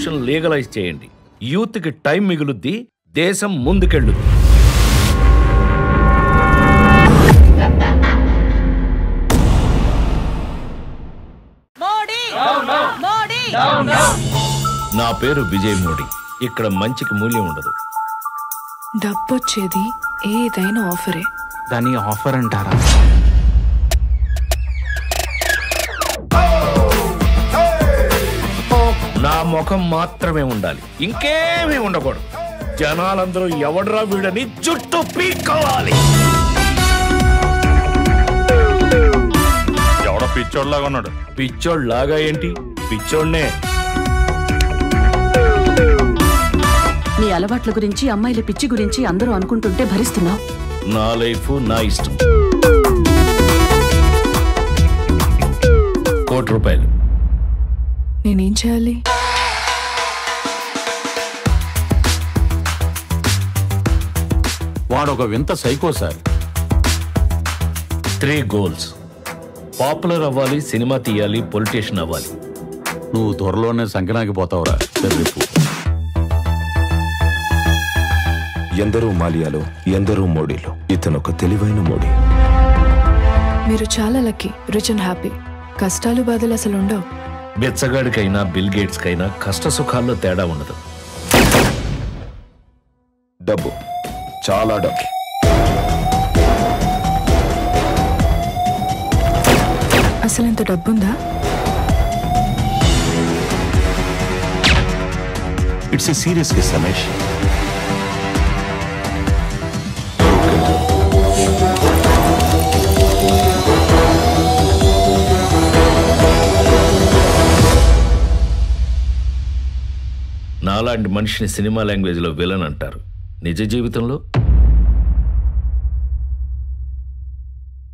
abortion legalise చేయండి యూత్కి time మిగులుద్ది దేశం ముందుకెళ్ళుద్ది మోడీ మోడీ నా పేరు విజయ్ మోడీ ఇక్కడ మంచికి మూల్యం ఉండదు డబ్బొచ్చేది ఏదైనా ఆఫరే దాన్ని ఆఫర్ అంటారా నా ముఖం మాత్రమే ఉండాలి ఇంకేమీ ఉండకూడదు జనాలందరూ ఎవడ్రా వీడని జుట్టు పీక్కోవాలి ఎవడో పిచ్చోడ్లాగా ఉన్నాడు పిచ్చోడ్ లాగా ఏంటి పిచ్చోడ్నే నీ అలవాట్ల గురించి అమ్మాయిల పిచ్చి గురించి అందరూ అనుకుంటుంటే భరిస్తున్నావు నా లైఫ్ నా ఇష్టం కోటి రూపాయలు నేనేం చేయాలి వాడొక వింత psycho sir three goals popular అవ్వాలి సినిమా తీయాలి పొలిటీషియన్ అవ్వాలి నువ్వు త్వరలోనే సంకనాకి పోతావురా రేపు ఎందరో మాలియాలో ఎందరో మోడీలో ఇతనొక తెలివైన మోడీ మీరు చాలా లక్కీ రిచ్ అండ్ హ్యాపీ కష్టాలు బాధలు అసలు ఉండవు బెచ్చగాడికైనా బిల్ గేట్స్ కైనా కష్ట సుఖాల్లో తేడా ఉండదు డబ్బు చాలా డబ్బు అసలు ఇంత డబ్బుందా it's a serious case Ramesh నాలాంటి మనిషిని సినిమా లాంగ్వేజ్లో విలన్ అంటారు నిజ జీవితంలో